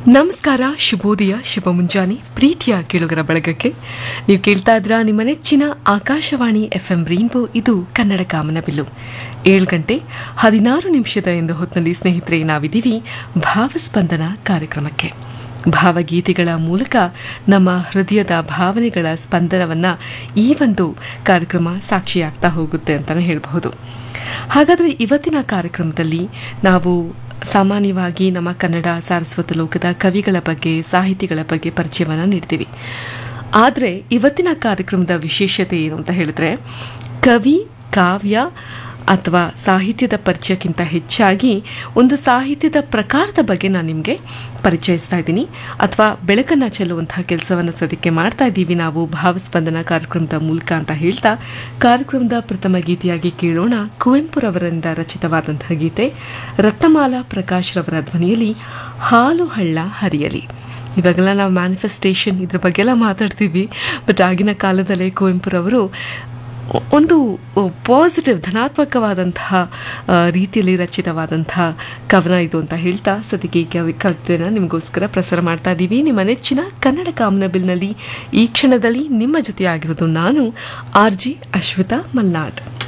ನಮಸ್ಕಾರ ಶುಭೋದಯ ಶುಭ ಮುಂಜಾನೆ ಪ್ರೀತಿಯ ಕೇಳುಗರ ಬಳಗಕ್ಕೆ ನೀವು ಕೇಳ್ತಾ ಇದ್ರ ನಿಮ್ಮ ನೆಚ್ಚಿನ ಆಕಾಶವಾಣಿ ಎಫ್ ಎಂ ರೈನ್ಬೋ ಇದು ಕನ್ನಡ ಕಾಮನಬಿಲ್ಲು ಏಳು ಗಂಟೆ ಹದಿನಾರು ನಿಮಿಷದ ಎಂದು ಹೊತ್ತಿನಲ್ಲಿ ಸ್ನೇಹಿತರೆ ನಾವಿದ್ದೀವಿ ಭಾವಸ್ಪಂದನ ಕಾರ್ಯಕ್ರಮಕ್ಕೆ ಭಾವಗೀತೆಗಳ ಮೂಲಕ ನಮ್ಮ ಹೃದಯದ ಭಾವನೆಗಳ ಸ್ಪಂದನವನ್ನು ಈ ಒಂದು ಕಾರ್ಯಕ್ರಮ ಸಾಕ್ಷಿಯಾಗ್ತಾ ಹೋಗುತ್ತೆ ಅಂತಲೇ ಹೇಳಬಹುದು ಹಾಗಾದರೆ ಇವತ್ತಿನ ಕಾರ್ಯಕ್ರಮದಲ್ಲಿ ನಾವು ಸಾಮಾನ್ಯವಾಗಿ ನಮ್ಮ ಕನ್ನಡ ಸಾರಸ್ವತ ಲೋಕದ ಕವಿಗಳ ಬಗ್ಗೆ ಸಾಹಿತಿಗಳ ಬಗ್ಗೆ ಪರಿಚಯವನ್ನು ನೀಡ್ತೀವಿ ಆದರೆ ಇವತ್ತಿನ ಕಾರ್ಯಕ್ರಮದ ವಿಶೇಷತೆ ಏನು ಅಂತ ಹೇಳಿದ್ರೆ ಕವಿ ಕಾವ್ಯ ಅಥವಾ ಸಾಹಿತ್ಯದ ಪರಿಚಯಕ್ಕಿಂತ ಹೆಚ್ಚಾಗಿ ಒಂದು ಸಾಹಿತ್ಯದ ಪ್ರಕಾರದ ಬಗ್ಗೆ ನಾನು ನಿಮಗೆ ಪರಿಚಯಿಸ್ತಾ ಇದ್ದೀನಿ ಅಥವಾ ಬೆಳಕನ್ನು ಚೆಲ್ಲುವಂತಹ ಕೆಲಸವನ್ನು ಸದ್ಯಕ್ಕೆ ಮಾಡ್ತಾ ಇದ್ದೀವಿ ನಾವು ಭಾವಸ್ಪಂದನ ಕಾರ್ಯಕ್ರಮದ ಮೂಲಕ ಅಂತ ಹೇಳ್ತಾ ಕಾರ್ಯಕ್ರಮದ ಪ್ರಥಮ ಗೀತೆಯಾಗಿ ಕೇಳೋಣ ಕುವೆಂಪುರವರಿಂದ ರಚಿತವಾದಂತಹ ಗೀತೆ ರತ್ನಮಾಲಾ ಪ್ರಕಾಶ್ ರವರ ಧ್ವನಿಯಲ್ಲಿ ಹಾಲು ಹಳ್ಳ ಹರಿಯಲಿ ಇವಾಗೆಲ್ಲ ನಾವು ಮ್ಯಾನಿಫೆಸ್ಟೇಷನ್ ಇದ್ರ ಬಗ್ಗೆ ಎಲ್ಲ ಮಾತಾಡ್ತೀವಿ ಬಟ್ ಆಗಿನ ಕಾಲದಲ್ಲೇ ಕುವೆಂಪುರವರು ಒಂದು ಪಾಸಿಟಿವ್ ಧನಾತ್ಮಕವಾದಂತಹ ಆ, ರೀತಿಯಲ್ಲಿ ರಚಿತವಾದಂತಹ ಕವನ ಇದು ಅಂತ ಹೇಳ್ತಾ ಸದ್ಯಕ್ಕೆ ಈ ಕವಿ ಕವಿತೆನ ನಿಮಗೋಸ್ಕರ ಪ್ರಸಾರ ಮಾಡ್ತಾ ಇದ್ದೀವಿ ನಿಮ್ಮ ನೆಚ್ಚಿನ ಕನ್ನಡ ಕಾಮನಬಿಲ್ನಲ್ಲಿ ಈ ಕ್ಷಣದಲ್ಲಿ ನಿಮ್ಮ ಜೊತೆ ಆಗಿರೋದು ನಾನು ಆರ್ ಜಿ ಅಶ್ವಿತಾ ಮಲ್ನಾಡ್